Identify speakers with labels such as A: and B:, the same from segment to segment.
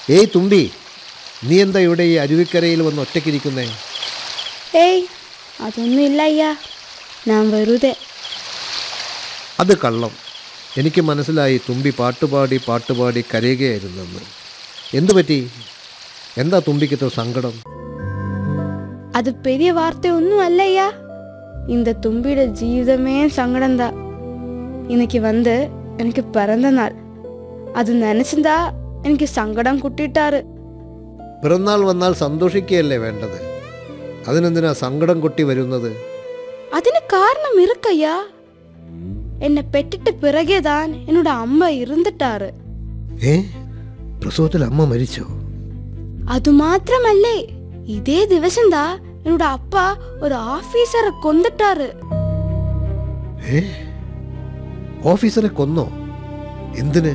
A: ഏയ് തുമ്പി നീ എന്താ ഇവിടെ ഈ അരുവിക്കരയിൽ വന്ന് ഒറ്റയ്ക്കിരിക്കുന്നേ
B: ഏയ് അതൊന്നുമില്ല അയ്യാ ഞാൻ വെറുതെ
A: അത് കള്ളം എനിക്ക് മനസ്സിലായി തുമ്പി പാട്ടുപാടി പാട്ടുപാടി കരയുകയായിരുന്നെന്ന് എന്തു പറ്റി എന്താ തുമ്പിക്കിത്ര സങ്കടം
B: அது பெரிய வார்த்தை ஒன்றும் அல்லையா இந்த தும்பியோட ஜீவிதமே சங்கடம்தா இன்னைக்கு வந்து எனக்கு பிறந்த நாள் அது நினைச்சிருந்தா எனக்கு சங்கடம் குட்டிட்டாரு
A: പിറന്നാൾ വന്നാൽ സന്തോഷിക്കുകയല്ലേ വേണ്ടത് അതിനെന്തിനാ സങ്കടം കൊട്ടി വരുന്നത്
B: അതിന് காரணம் இருக்கையா என்னை பெற்றுட்ட பிறகேதான் என்னோட அம்மா இருந்துட்டாரு
A: ഏ പ്രസവത്തിൽ അമ്മ മരിച്ചോ
B: அது மாத்திரமல்லே இதே ദിവസம்தா என்னோட அப்பா ஒரு ஆபீசரை கொந்துட்டாரு
A: ഏ ഓഫീസറെ കൊന്നോ എന്തിന്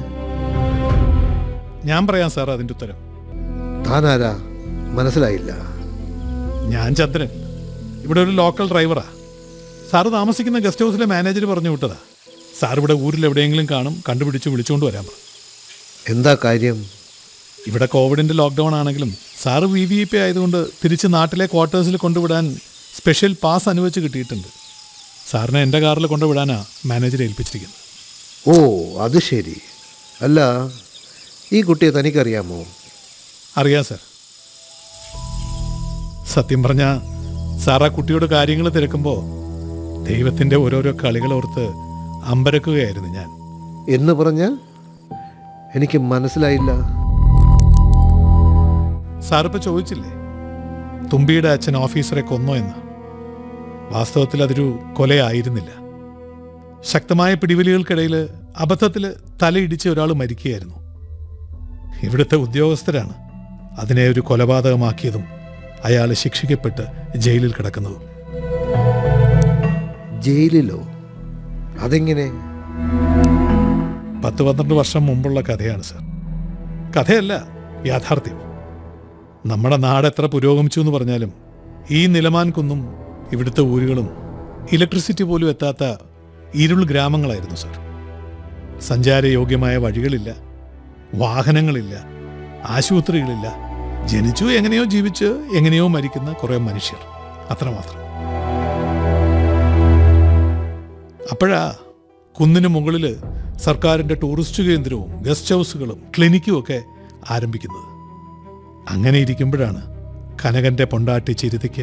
C: ഞാൻ പറയാം സാർ അതിൻ്റെ ഉത്തരം
A: താനാരാ മനസ്സിലായില്ല
C: ഞാൻ ചന്ദ്രൻ ഇവിടെ ഒരു ലോക്കൽ ഡ്രൈവറാ സാറ് താമസിക്കുന്ന ഗസ്റ്റ് ഹൗസിലെ മാനേജർ പറഞ്ഞു വിട്ടതാ സാർ ഇവിടെ ഊരിൽ എവിടെയെങ്കിലും കാണും കണ്ടുപിടിച്ച് വിളിച്ചുകൊണ്ട് വരാൻ പറ
A: എന്താ കാര്യം
C: ഇവിടെ കോവിഡിൻ്റെ ലോക്ക്ഡൗൺ ആണെങ്കിലും sir V V I P ആയതുകൊണ്ട് തിരിച്ച് നാട്ടിലെ ക്വാർട്ടേഴ്സിൽ കൊണ്ടുവിടാൻ സ്പെഷ്യൽ പാസ് അനുവദിച്ച് കിട്ടിയിട്ടുണ്ട് സാറിനെ എൻ്റെ കാറിൽ കൊണ്ടുവിടാനാ മാനേജർ ഏൽപ്പിച്ചിരിക്കുന്നത്
A: ഓ അത് ശരി അല്ല ഈ കുട്ടിയെ തനിക്കറിയാമോ
C: അറിയാം സാർ സത്യം പറഞ്ഞ സാർ ആ കുട്ടിയോട് കാര്യങ്ങൾ തിരക്കുമ്പോൾ ദൈവത്തിൻ്റെ ഓരോരോ കളികളോർത്ത് അമ്പരക്കുകയായിരുന്നു ഞാൻ
A: എന്ന് പറഞ്ഞാൽ എനിക്ക് മനസ്സിലായില്ല
C: സാർ ഇപ്പോൾ ചോദിച്ചില്ലേ തുമ്പിയുടെ അച്ഛൻ ഓഫീസറെ കൊന്നോ എന്ന് വാസ്തവത്തിൽ അതൊരു കൊലയായിരുന്നില്ല ശക്തമായ പിടിവലികൾക്കിടയിൽ അബദ്ധത്തിൽ തലയിടിച്ച് ഒരാൾ മരിക്കുകയായിരുന്നു ഇവിടുത്തെ ഉദ്യോഗസ്ഥരാണ് അതിനെ ഒരു കൊലപാതകമാക്കിയതും അയാൾ ശിക്ഷിക്കപ്പെട്ട് ജയിലിൽ കിടക്കുന്നതും
A: ജയിലിലോ അതെങ്ങനെ
C: പത്ത് പന്ത്രണ്ട് വർഷം മുമ്പുള്ള കഥയാണ് സാർ കഥയല്ല യാഥാർത്ഥ്യം നമ്മുടെ നാട് എത്ര പുരോഗമിച്ചു എന്ന് പറഞ്ഞാലും ഈ നിലമാൻ കുന്നും ഇവിടുത്തെ ഊരുകളും ഇലക്ട്രിസിറ്റി പോലും എത്താത്ത ഇരുൾ ഗ്രാമങ്ങളായിരുന്നു സാർ സഞ്ചാരയോഗ്യമായ വഴികളില്ല വാഹനങ്ങളില്ല ആശുപത്രികളില്ല ജനിച്ചു എങ്ങനെയോ ജീവിച്ച് എങ്ങനെയോ മരിക്കുന്ന കുറേ മനുഷ്യർ അത്രമാത്രം അപ്പോഴാ കുന്നിന് മുകളിൽ സർക്കാരിൻ്റെ ടൂറിസ്റ്റ് കേന്ദ്രവും ഗസ്റ്റ് ഹൗസുകളും ക്ലിനിക്കും ഒക്കെ ആരംഭിക്കുന്നത് അങ്ങനെ ഇരിക്കുമ്പോഴാണ് കനകന്റെ പൊണ്ടാട്ടി ചിരിതയ്ക്ക്